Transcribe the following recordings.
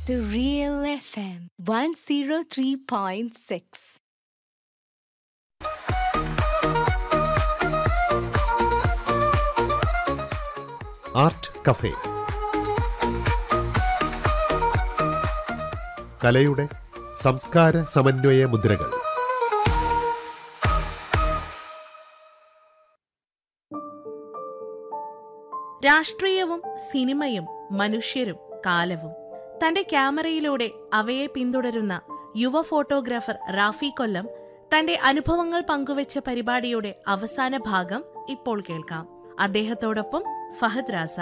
The Real FM 103.6. Art cafe കലയുടെ സംസ്കാര സമന്വയ മുദ്രകൾ രാഷ്ട്രീയവും സിനിമയും മനുഷ്യരും കാലവും തന്റെ ക്യാമറയിലൂടെ അവയെ പിന്തുടരുന്ന യുവ ഫോട്ടോഗ്രാഫർ റാഫി കൊല്ലം തന്റെ അനുഭവങ്ങൾ പങ്കുവച്ച പരിപാടിയുടെ അവസാന ഭാഗം ഇപ്പോൾ കേൾക്കാം അദ്ദേഹത്തോടൊപ്പം ഫഹദ് രാസ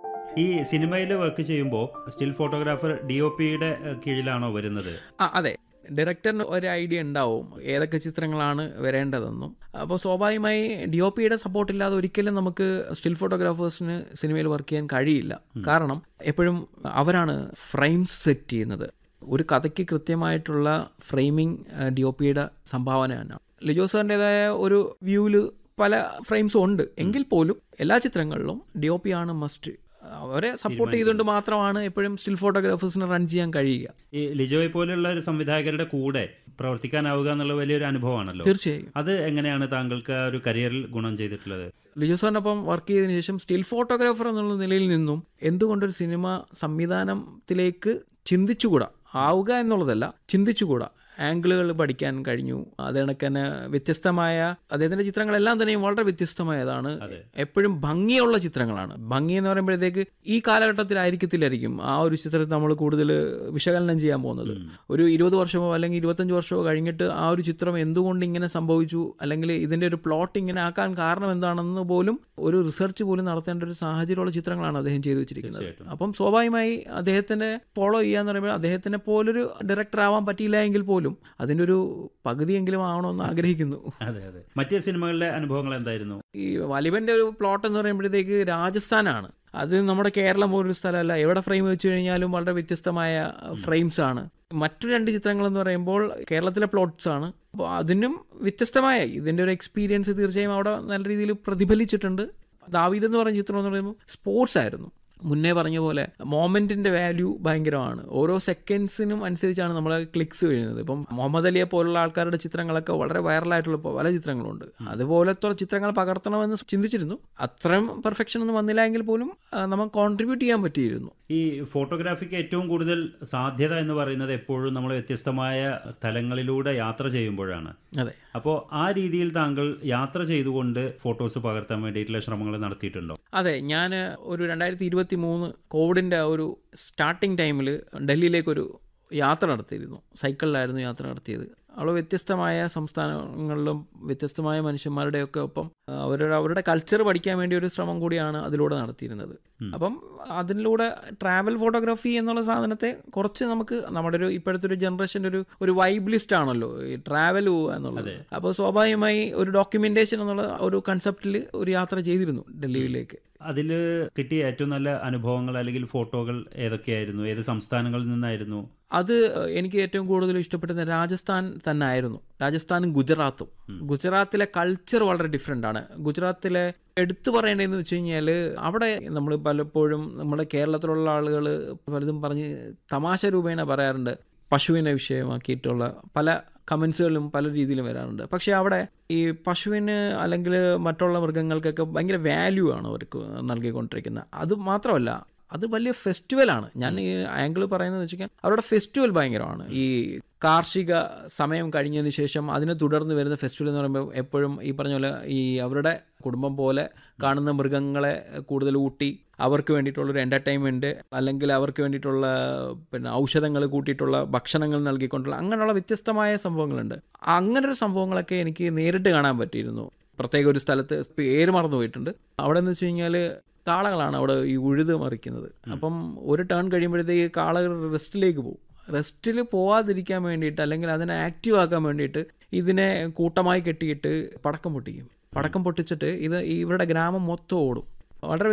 ഈ സിനിമയിൽ വർക്ക് ചെയ്യുമ്പോൾ സ്റ്റിൽ ഫോട്ടോഗ്രാഫർ ഡി ഒ പിയുടെ കീഴിലാണോ വരുന്നത് ആ അതെ ഡയറക്ടറിന് ഒരു ഐഡിയ ഉണ്ടാവും ഏതൊക്കെ ചിത്രങ്ങളാണ് വരേണ്ടതെന്നും അപ്പോൾ സ്വാഭാവികമായി ഡി ഒ പിയുടെ സപ്പോർട്ട് ഇല്ലാതെ ഒരിക്കലും നമുക്ക് സ്റ്റിൽ ഫോട്ടോഗ്രാഫേഴ്സിന് സിനിമയിൽ വർക്ക് ചെയ്യാൻ കഴിയില്ല കാരണം എപ്പോഴും അവരാണ് ഫ്രെയിംസ് സെറ്റ് ചെയ്യുന്നത് ഒരു കഥയ്ക്ക് കൃത്യമായിട്ടുള്ള ഫ്രെയിമിംഗ് ഡി ഒ പിയുടെ സംഭാവനയാണ് ലിജോ സാറിൻ്റെതായ ഒരു വ്യൂവിൽ പല ഫ്രെയിംസും ഉണ്ട് എങ്കിൽ പോലും എല്ലാ ചിത്രങ്ങളിലും ഡി ഒ പി ആണ് മസ്റ്റ് അവരെ സപ്പോർട്ട് ചെയ്തുകൊണ്ട് മാത്രമാണ് എപ്പോഴും സ്റ്റിൽ ഫോട്ടോഗ്രാഫേഴ്സിന് റൺ ചെയ്യാൻ കഴിയുക ഈ ലിജോയെ പോലുള്ള ഒരു സംവിധായകരുടെ കൂടെ പ്രവർത്തിക്കാനാവുക എന്നുള്ള വലിയൊരു അനുഭവമാണല്ലോ തീർച്ചയായും അത് എങ്ങനെയാണ് താങ്കൾക്ക് ആ ഒരു കരിയറിൽ ഗുണം ചെയ്തിട്ടുള്ളത് ലിജോ സാറിനൊപ്പം വർക്ക് ചെയ്തതിനു ശേഷം സ്റ്റിൽ ഫോട്ടോഗ്രാഫർ എന്നുള്ള നിലയിൽ നിന്നും എന്തുകൊണ്ടൊരു സിനിമ സംവിധാനത്തിലേക്ക് ചിന്തിച്ചുകൂടാ ആവുക എന്നുള്ളതല്ല ചിന്തിച്ചുകൂടാ ആംഗിളുകൾ പഠിക്കാൻ കഴിഞ്ഞു അത് കണക്ക് തന്നെ വ്യത്യസ്തമായ അദ്ദേഹത്തിന്റെ ചിത്രങ്ങളെല്ലാം തന്നെയും വളരെ വ്യത്യസ്തമായതാണ് അതെ. എപ്പോഴും ഭംഗിയുള്ള ചിത്രങ്ങളാണ് ഭംഗി എന്ന് പറയുമ്പോഴത്തേക്ക് ഈ കാലഘട്ടത്തിലായിരിക്കത്തില്ലായിരിക്കും ആ ഒരു ചിത്രത്തെ നമ്മൾ കൂടുതൽ വിശകലനം ചെയ്യാൻ പോകുന്നത് ഒരു ഇരുപത് വർഷമോ അല്ലെങ്കിൽ ഇരുപത്തഞ്ച് വർഷമോ കഴിഞ്ഞിട്ട് ആ ഒരു ചിത്രം എന്തുകൊണ്ട് ഇങ്ങനെ സംഭവിച്ചു അല്ലെങ്കിൽ ഇതിന്റെ ഒരു പ്ലോട്ട് ഇങ്ങനെ ആക്കാൻ കാരണം എന്താണെന്ന് പോലും ഒരു റിസർച്ച് പോലും നടത്തേണ്ട ഒരു സാഹചര്യമുള്ള ചിത്രങ്ങളാണ് അദ്ദേഹം ചെയ്തു വെച്ചിരിക്കുന്നത് തീർച്ചയായിട്ടും. അപ്പം സ്വാഭാവികമായി അദ്ദേഹത്തിനെ ഫോളോ ചെയ്യാന്ന് പറയുമ്പോൾ അദ്ദേഹത്തിനെ പോലൊരു ഡയറക്ടർ ആവാൻ പറ്റിയില്ല എങ്കിൽ പോലും അതിൻ്റെ ഒരു പകുതിയെങ്കിലും ആവണമെന്ന് ആഗ്രഹിക്കുന്നു അതെ അതെ മറ്റ് സിനിമകളിലെ അനുഭവങ്ങൾ എന്തായിരുന്നു ഈ വലിവന്റെ ഒരു പ്ലോട്ട് എന്ന് പറയുമ്പോഴത്തേക്ക് രാജസ്ഥാനാണ് അത് നമ്മുടെ കേരളം പോലൊരു സ്ഥലമല്ല എവിടെ ഫ്രെയിം വെച്ച് കഴിഞ്ഞാലും വളരെ വ്യത്യസ്തമായ ഫ്രെയിംസ് ആണ് മറ്റു രണ്ട് ചിത്രങ്ങൾ എന്ന് പറയുമ്പോൾ കേരളത്തിലെ പ്ലോട്ട്സ് ആണ് അപ്പോൾ അതിനും വ്യത്യസ്തമായ ഇതിൻ്റെ ഒരു എക്സ്പീരിയൻസ് തീർച്ചയായും അവിടെ നല്ല രീതിയിൽ പ്രതിഫലിച്ചിട്ടുണ്ട് ദാവീദ് എന്ന് പറഞ്ഞ ചിത്രം എന്ന് പറയുമ്പോൾ സ്പോർട്സ് ആയിരുന്നു മുന്നേ പറഞ്ഞ പോലെ മോമെന്റിന്റെ വാല്യൂ ഭയങ്കരമാണ് ഓരോ സെക്കൻഡ്സിനും അനുസരിച്ചാണ് നമ്മൾ ക്ലിക്സ് വീഴുന്നത് ഇപ്പം മുഹമ്മദ് അലിയെ പോലുള്ള ആൾക്കാരുടെ ചിത്രങ്ങളൊക്കെ വളരെ വൈറലായിട്ടുള്ള പല ചിത്രങ്ങളുണ്ട് അതുപോലത്തെ ചിത്രങ്ങൾ പകർത്തണമെന്ന് ചിന്തിച്ചിരുന്നു അത്രയും പെർഫെക്ഷൻ ഒന്നും വന്നില്ല എങ്കിൽ പോലും ആ, നമുക്ക് കോൺട്രിബ്യൂട്ട് ചെയ്യാൻ പറ്റിയിരുന്നു ഈ ഫോട്ടോഗ്രാഫിക്ക് ഏറ്റവും കൂടുതൽ സാധ്യത എന്ന് പറയുന്നത് എപ്പോഴും നമ്മൾ വ്യത്യസ്തമായ സ്ഥലങ്ങളിലൂടെ യാത്ര ചെയ്യുമ്പോഴാണ് അതെ അപ്പോൾ ആ രീതിയിൽ താങ്കൾ യാത്ര ചെയ്തുകൊണ്ട് ഫോട്ടോസ് പകർത്താൻ വേണ്ടിയിട്ടുള്ള ശ്രമങ്ങൾ നടത്തിയിട്ടുണ്ടോ അതെ ഞാൻ ഒരു രണ്ടായിരത്തി ഇരുപത്തി മൂന്ന് കോവിഡിൻ്റെ ആ ഒരു സ്റ്റാർട്ടിങ് ടൈമിൽ ഡൽഹിയിലേക്കൊരു യാത്ര നടത്തിയിരുന്നു സൈക്കിളിലായിരുന്നു യാത്ര നടത്തിയത് അവിടെ വ്യത്യസ്തമായ സംസ്ഥാനങ്ങളിലും വ്യത്യസ്തമായ മനുഷ്യന്മാരുടെയൊക്കെ ഒപ്പം ആ, അവരുടെ അവരുടെ കൾച്ചർ പഠിക്കാൻ വേണ്ടി ഒരു ശ്രമം കൂടിയാണ് അതിലൂടെ നടത്തിയിരുന്നത് അപ്പം അതിലൂടെ ട്രാവൽ ഫോട്ടോഗ്രാഫി എന്നുള്ള സാധനത്തെ കുറച്ച് നമുക്ക് നമ്മുടെ ഒരു ഇപ്പോഴത്തെ ഒരു ജനറേഷൻ്റെ ഒരു ഒരു വൈബ് ലിസ്റ്റ് ആണല്ലോ ഈ ട്രാവൽ പോവുക എന്നുള്ളത് അപ്പോൾ സ്വാഭാവികമായി ഒരു ഡോക്യുമെന്റേഷൻ എന്നുള്ള ഒരു കൺസെപ്റ്റിൽ ഒരു യാത്ര ചെയ്തിരുന്നു ഡൽഹിയിലേക്ക് അതിൽ കിട്ടിയ ഏറ്റവും നല്ല അനുഭവങ്ങൾ അല്ലെങ്കിൽ ഫോട്ടോകൾ ഏതൊക്കെയായിരുന്നു ഏത് സംസ്ഥാനങ്ങളിൽ നിന്നായിരുന്നു അത് എനിക്ക് ഏറ്റവും കൂടുതൽ ഇഷ്ടപ്പെട്ടത് രാജസ്ഥാൻ തന്നെ ആയിരുന്നു രാജസ്ഥാനും ഗുജറാത്തും ഗുജറാത്തിലെ കൾച്ചർ വളരെ ഡിഫറെൻ്റ് ആണ് ഗുജറാത്തിലെ എടുത്തു പറയേണ്ടതെന്ന് വെച്ച് കഴിഞ്ഞാൽ അവിടെ നമ്മൾ പലപ്പോഴും നമ്മുടെ കേരളത്തിലുള്ള ആളുകൾ പലതും പറഞ്ഞ് തമാശ രൂപേണ പറയാറുണ്ട് പശുവിനെ വിഷയമാക്കിയിട്ടുള്ള പല കമൻസുകളും പല രീതിയിലും വരാറുണ്ട് പക്ഷേ അവിടെ ഈ പശുവിന് അല്ലെങ്കിൽ മറ്റുള്ള മൃഗങ്ങൾക്കൊക്കെ ഭയങ്കര വാല്യൂ ആണ് അവർക്ക് നൽകിക്കൊണ്ടിരിക്കുന്നത് അത് മാത്രമല്ല അത് വലിയ ഫെസ്റ്റിവലാണ് ഞാൻ ഈ ആംഗിൾ പറയുന്നത് വെച്ചാൽ അവരുടെ ഫെസ്റ്റിവൽ ഭയങ്കരമാണ് ഈ കാർഷിക സമയം കഴിഞ്ഞതിന് ശേഷം അതിനെ തുടർന്ന് വരുന്ന ഫെസ്റ്റിവൽ എന്ന് പറയുമ്പോൾ എപ്പോഴും ഈ പറഞ്ഞ പോലെ ഈ അവരുടെ കുടുംബം പോലെ കാണുന്ന മൃഗങ്ങളെ കൂടുതൽ ഊട്ടി അവർക്ക് വേണ്ടിയിട്ടുള്ളൊരു എൻ്റർടൈൻമെൻറ്റ് അല്ലെങ്കിൽ അവർക്ക് വേണ്ടിയിട്ടുള്ള പിന്നെ ഔഷധങ്ങൾ കൂട്ടിയിട്ടുള്ള ഭക്ഷണങ്ങൾ നൽകിക്കൊണ്ടുള്ള അങ്ങനെയുള്ള വ്യത്യസ്തമായ സംഭവങ്ങളുണ്ട് അങ്ങനെ ഒരു സംഭവങ്ങളൊക്കെ എനിക്ക് നേരിട്ട് കാണാൻ പറ്റിയിരുന്നു പ്രത്യേക ഒരു സ്ഥലത്ത് പേര് മറന്നു പോയിട്ടുണ്ട് അവിടെ എന്ന് വെച്ച് കഴിഞ്ഞാൽ കാളകളാണ് അവിടെ ഈ ഉഴുത് മറിക്കുന്നത് അപ്പം ഒരു ടേൺ കഴിയുമ്പോഴത്തേക്ക് കാളകൾ റെസ്റ്റിലേക്ക് പോകും റെസ്റ്റിൽ പോവാതിരിക്കാൻ വേണ്ടിയിട്ട് അല്ലെങ്കിൽ അതിനെ ആക്റ്റീവ് ആക്കാൻ വേണ്ടിയിട്ട് ഇതിനെ കൂട്ടമായി കെട്ടിയിട്ട് പടക്കം പൊട്ടിക്കും പടക്കം പൊട്ടിച്ചിട്ട് ഇത് ഇവരുടെ ഗ്രാമം മൊത്തം ഓടും വളരെ